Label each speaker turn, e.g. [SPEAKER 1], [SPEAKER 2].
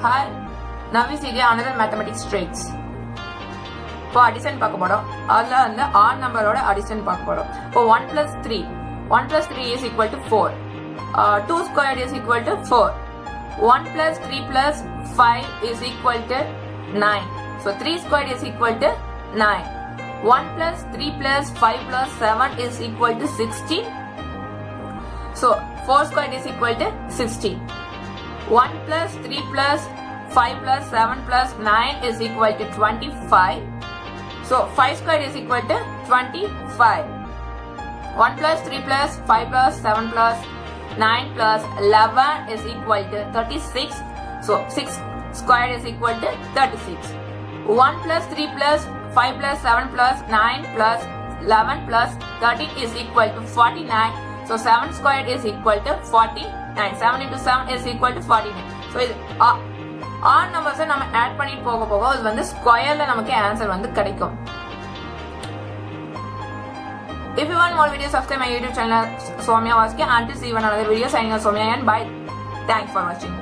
[SPEAKER 1] Hi, now we see the another mathematics tricks. இப்போ addition பார்க்க போறோம் அதுல வந்து ஆட் நம்பரோட அடிஷன் பார்க்க போறோம் இப்போ one plus three one plus three is equal to four two square is equal to four one plus three plus five is equal to nine so three square is equal to nine one plus three plus five plus seven is equal to sixteen so four square is equal to sixteen 1 plus 3 plus 5 plus 7 plus 9 is equal to 25. So 5 square is equal to 25. 1 plus 3 plus 5 plus 7 plus 9 plus 11 is equal to 36. So 6 square is equal to 36. 1 plus 3 plus 5 plus 7 plus 9 plus 11 plus 13 is equal to 49. So 7 squared is equal to 49. 7 into 7 is equal to 49. So இது ஆன் நம்பர்ஸை நம்ம add பண்ணிட்டு போக போக அது வந்து ஸ்கொயர்ல நமக்கு ஆன்சர் வந்து கிடைக்கும் If you want more videos, subscribe my YouTube channel Somya Vaske. Until see you in another video, signing off Somya and bye. Thanks for watching.